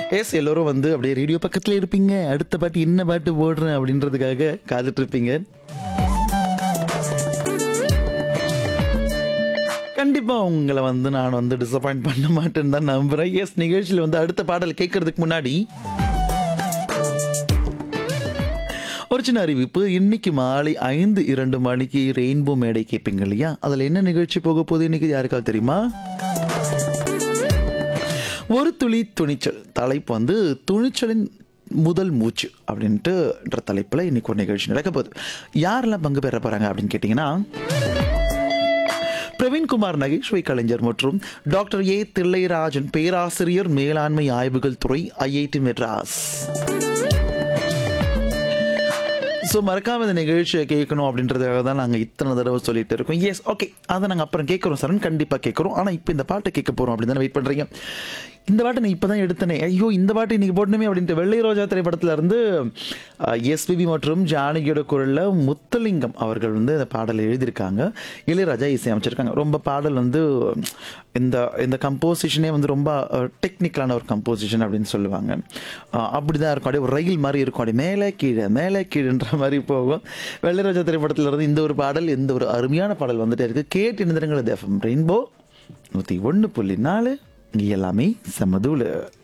S எல்லோரும் வந்து அப்படியே ரேடியோ பக்கத்துல இருப்பீங்க அடுத்த பாட்டு என்ன பாட்டு போடுறேன் அப்படின்றதுக்காக காத்துட்டு இருப்பீங்க கண்டிப்பா உங்களை வந்து நான் வந்து டிசப்பாயிண்ட் பண்ண மாட்டேன்னு தான் நம்புறேன் எஸ் நிகழ்ச்சியில் வந்து அடுத்த பாடல் கேட்கறதுக்கு முன்னாடி ஒரு சின்ன அறிவிப்பு இன்னைக்கு மாலை ஐந்து இரண்டு மணிக்கு ரெயின்போ மேடை கேட்பீங்க இல்லையா அதில் என்ன நிகழ்ச்சி போக போகுது இன்னைக்கு யாருக்காவது தெரியுமா ஒரு துளி துணிச்சல் தலைப்பு வந்து துணிச்சலின் முதல் மூச்சு அப்படின்ட்டுன்ற தலைப்பில் இன்னைக்கு ஒரு நிகழ்ச்சி நடக்க போகுது யாரெல்லாம் பங்கு பெற போகிறாங்க அப்படின்னு கேட்டிங்கன்னா பிரவீன்குமார் நகைச்சுவை கலைஞர் மற்றும் டாக்டர் ஏ தில்லைராஜன் பேராசிரியர் மேலாண்மை ஆய்வுகள் துறை ஐஐடி மெட்ராஸ் ஸோ மறக்காம இந்த நிகழ்ச்சியை கேட்கணும் அப்படின்றதுக்காக தான் நாங்கள் இத்தனை தடவை சொல்லிட்டு இருக்கோம் எஸ் ஓகே அதை நாங்கள் அப்புறம் கேட்குறோம் சரண் கண்டிப்பாக கேட்குறோம் ஆனால் இப்போ இந்த பாட்டை கேட்க போகிறோம் அப்படின்னு தானே வெயிட் பண்ணுறீங்க இந்த பாட்டை நான் இப்போ தான் எடுத்தனே ஐயோ இந்த பாட்டு இன்னைக்கு போடணுமே அப்படின்ட்டு வெள்ளை ரோஜா திரைப்படத்துல இருந்து எஸ்பிபி மற்றும் ஜானகியோட குரலில் முத்தலிங்கம் அவர்கள் வந்து இந்த பாடலை எழுதியிருக்காங்க இளையராஜா இசையமைச்சிருக்காங்க ரொம்ப பாடல் வந்து இந்த இந்த கம்போசிஷனே வந்து ரொம்ப டெக்னிக்கலான ஒரு கம்போசிஷன் அப்படின்னு சொல்லுவாங்க அஹ் அப்படிதான் இருக்கும் அப்படியே ஒரு ரயில் மாதிரி இருக்கும் அப்படியே மேலே கீழே மேலே கீழேன்ற மாதிரி போகும் வெள்ளராஜா திரைப்படத்துல இருந்து இந்த ஒரு பாடல் இந்த ஒரு அருமையான பாடல் வந்துட்டே இருக்கு கேட்டு நிந்திரங்கள் எஃப்எம் ரெயின்போ நூற்றி ஒன்று புள்ளி நாலு இங்கே எல்லாமே செம்மதூள்